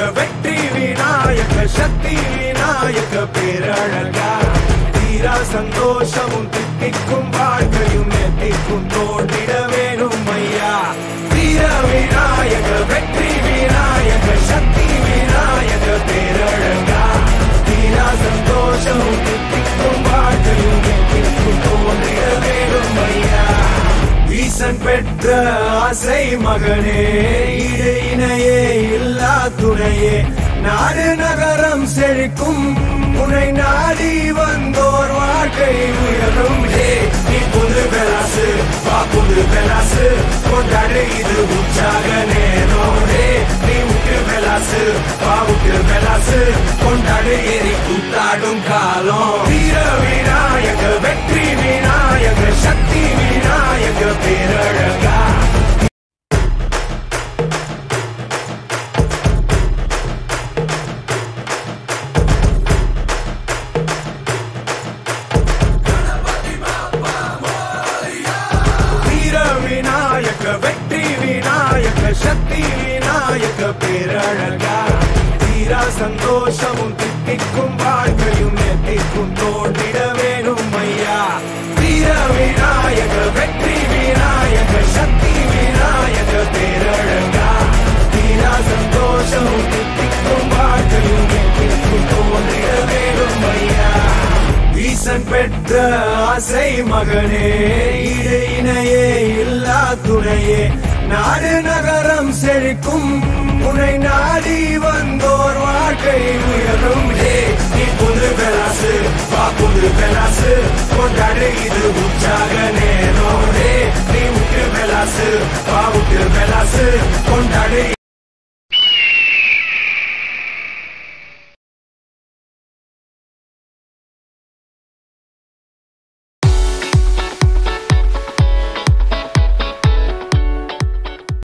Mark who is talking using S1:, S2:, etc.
S1: வெற்றி விநாயக சக்தி விநாயக பேரழகா தீரா சந்தோஷமும் தித்திக்கும் வாழ்க்கையும் எத்திக்கும் தோன்றிட வேணும் ஐயா வீர விநாயக வெற்றி விநாயக சக்தி விநாயக பேரழகா தீரா சந்தோஷமும் தித்திக்கும் வாழ்க்கையும் எத்திக்கும் தோன்றிட வேணும் ஐயா ஈசன் பெற்ற ஆசை மகனே ஈடு இணையே இல்லா துணையே நாடு நகரம் செழிக்கும் உனை நாடி வந்தோர் வாழ்க்கை உயரும் ஹே நீ புது பெலாசு வா புது பெலாசு கொண்டாடு இது உற்சாக நேரம் ஹே நீ விட்டு பெலாசு வா விட்டு பெலாசு கொண்டாடு எரி கூத்தாடும் காலம் வீர விநாயக வெற்றி விநாயக சக்தி விநாயக பேரழகா வீர விநாயக வெற்றி விநாயக சக்தி விநாயக பேரழகா தீரா சந்தோஷமும் தித்திக்கும் வாழ்க்கையும் எத்திக்கும் தோன்றிட வேணும் ஐயா வீர விநாயக வெற்றி விநாயக சக்தி விநாயக பேரழகா தீரா சந்தோஷமும் தித்திக்கும் வாழ்க்கையும் எத்திக்கும் தோன்றிட வேணும் ஐயா ஈசன் பெற்ற ஆசை மகனே ஈடு இணையே இல்லா துணையே நாடு நகரம் செழிக்கும் உன்னை நாடி வந்தோர் வாழ்க்கை உயரும் ஹே நீ புது பெலாசு வா புது பெலாசு கொண்டாடு இது உற்சாக நேரம் ஹே நீ விட்டு பெலாசு வா விட்டு பெலாசு கொண்டாடு